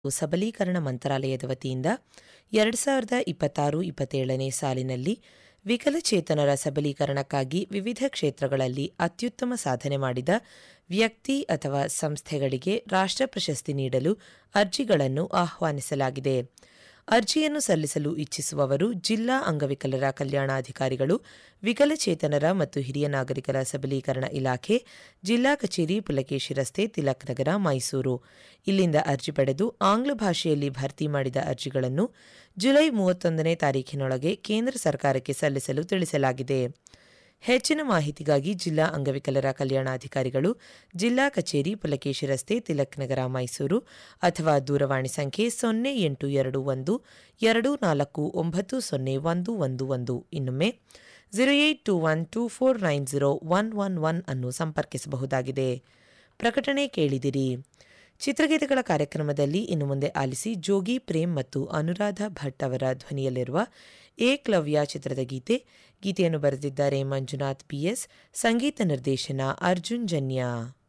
ಸಬಲೀಕರಣ ಮಂತ್ರಾಲಯದ ವತಿಯಿಂದ ಎರಡು ಸಾವಿರದ ಇಪ್ಪತ್ತಾರು ಇಪ್ಪತ್ತೇಳನೇ ಸಾಲಿನಲ್ಲಿ ವಿಕಲಚೇತನರ ಸಬಲೀಕರಣಕ್ಕಾಗಿ ವಿವಿಧ ಕ್ಷೇತ್ರಗಳಲ್ಲಿ ಅತ್ಯುತ್ತಮ ಸಾಧನೆ ಮಾಡಿದ ವ್ಯಕ್ತಿ ಅಥವಾ ಸಂಸ್ಥೆಗಳಿಗೆ ರಾಷ್ಟ್ರ ಪ್ರಶಸ್ತಿ ನೀಡಲು ಅರ್ಜಿಗಳನ್ನು ಆಹ್ವಾನಿಸಲಾಗಿದೆ ಅರ್ಜಿಯನ್ನು ಸಲ್ಲಿಸಲು ಇಚ್ಛಿಸುವವರು ಜಿಲ್ಲಾ ಅಂಗವಿಕಲರ ಕಲ್ಯಾಣಾಧಿಕಾರಿಗಳು ವಿಕಲಚೇತನರ ಮತ್ತು ಹಿರಿಯ ನಾಗರಿಕರ ಸಬಲೀಕರಣ ಇಲಾಖೆ ಜಿಲ್ಲಾ ಕಚೇರಿ ಪುಲಕೇಶಿ ರಸ್ತೆ ತಿಲಕ್ ನಗರ ಮೈಸೂರು ಇಲ್ಲಿಂದ ಅರ್ಜಿ ಪಡೆದು ಆಂಗ್ಲ ಭಾಷೆಯಲ್ಲಿ ಭರ್ತಿ ಮಾಡಿದ ಅರ್ಜಿಗಳನ್ನು ಜುಲೈ ಮೂವತ್ತೊಂದನೇ ತಾರೀಖಿನೊಳಗೆ ಕೇಂದ್ರ ಸರ್ಕಾರಕ್ಕೆ ಸಲ್ಲಿಸಲು ತಿಳಿಸಲಾಗಿದೆ ಹೆಚ್ಚಿನ ಮಾಹಿತಿಗಾಗಿ ಜಿಲ್ಲಾ ಅಂಗವಿಕಲರ ಕಲ್ಯಾಣಾಧಿಕಾರಿಗಳು ಜಿಲ್ಲಾ ಕಚೇರಿ ಪುಲಕೇಶಿ ರಸ್ತೆ ತಿಲಕ್ ನಗರ ಮೈಸೂರು ಅಥವಾ ದೂರವಾಣಿ ಸಂಖ್ಯೆ ಸೊನ್ನೆ ಎಂಟು ಎರಡು ಒಂದು ಎರಡು ನಾಲ್ಕು ಒಂಬತ್ತು ಸೊನ್ನೆ ಒಂದು ಒಂದು ಒಂದು ಇನ್ನೊಮ್ಮೆ zero eight two one two four nine zero one one one ಅನ್ನು ಸಂಪರ್ಕಿಸಬಹುದಾಗಿದೆ ಪ್ರಕಟಣೆ ಕೇಳಿದಿರಿ ಚಿತ್ರಗೀತೆಗಳ ಕಾರ್ಯಕ್ರಮದಲ್ಲಿ ಇನ್ನು ಮುಂದೆ ಆಲಿಸಿ ಜೋಗಿ ಪ್ರೇಮ್ ಮತ್ತು ಅನುರಾಧ ಭಟ್ ಅವರ ಧ್ವನಿಯಲ್ಲಿರುವ ಏಕ್ಲವ್ಯ ಚಿತ್ರದ ಗೀತೆ ಗೀತೆಯನ್ನು ಬರೆದಿದ್ದಾರೆ ಮಂಜುನಾಥ್ ಬಿಎಸ್ ಸಂಗೀತ ನಿರ್ದೇಶನ ಅರ್ಜುನ್ ಜನ್ಯ